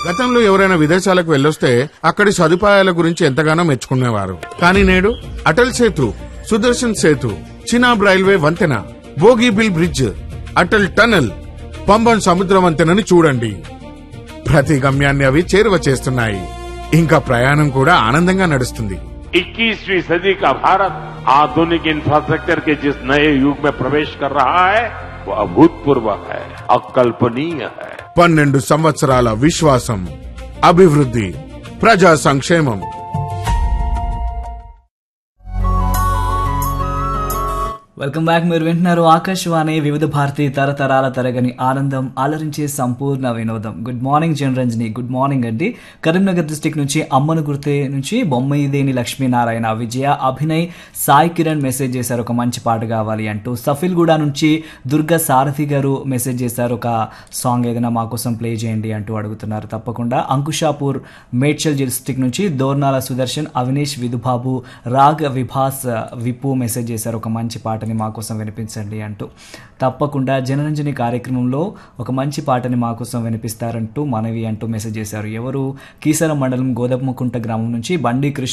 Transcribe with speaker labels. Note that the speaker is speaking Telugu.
Speaker 1: గతంలో ఎవరైనా విదేశాలకు వెళ్ళొస్తే అక్కడి సదుపాయాల గురించి ఎంతగానో మెచ్చుకునేవారు కానీ నేడు అటల్ సేతు సుదర్శన్ సేతు చినాబ్ రైల్వే వంతెన బోగీబిల్ బ్రిడ్జ్ అటల్ టనల్ పంబన్ సముద్ర వంతెనని చూడండి ప్రతి గమ్యాన్ని అవి చేరువ చేస్తున్నాయి ఇంకా ప్రయాణం కూడా ఆనందంగా నడుస్తుంది
Speaker 2: 21वीं सदी का भारत आधुनिक इंफ्रास्ट्रक्चर के जिस नए युग में प्रवेश कर रहा है वो अभूतपूर्व है अकल्पनीय है
Speaker 1: పన్నెండు సంవత్సరాల విశ్వాసం అభివృద్ధి ప్రజా సంక్షేమం
Speaker 3: వెల్కమ్ బ్యాక్ మీరు వింటున్నారు ఆకాశవాణి వివిధ భారతి తరతరాల తరగని ఆనందం ఆలరించే సంపూర్ణ వినోదం good morning Janaranjani good morning అండి కరీంనగర్ డిస్టిక్ నుంచి అమ్మను గుర్తే నుంచి బొమ్మయిదేని లక్ష్మీనారాయణ విజయ అభినయ్ సాయి కిరణ్ మెసేజ్ చేశారు ఒక మంచి పాట కావాలి అంటూ సఫిల్గూడ నుంచి దుర్గా సారథి గారు మెసేజ్ చేశారు ఒక సాంగ్ ఏదైనా మా కోసం ప్లే చేయండి అంటూ అడుగుతున్నారు తప్పకుండా అంకుషాపూర్ మేడ్చల్ డిస్టిక్ నుంచి దోర్నాల సుదర్శన్ అవినేష్ విధుబాబు రాగ్ విభాస్ విపు మెసేజ్ చేశారు ఒక మంచి పాటని మా కోసం వినిపించండి అంటూ తప్పకుండా జనరంజని కార్యక్రమంలో ఒక మంచి పాటని మా కోసం వినిపిస్తారంటూ మనవి అంటూ మెసేజ్ చేశారు ఎవరు కీసర మండలం గోదమ్మకుంట గ్రామం నుంచి బండి కృష్ణ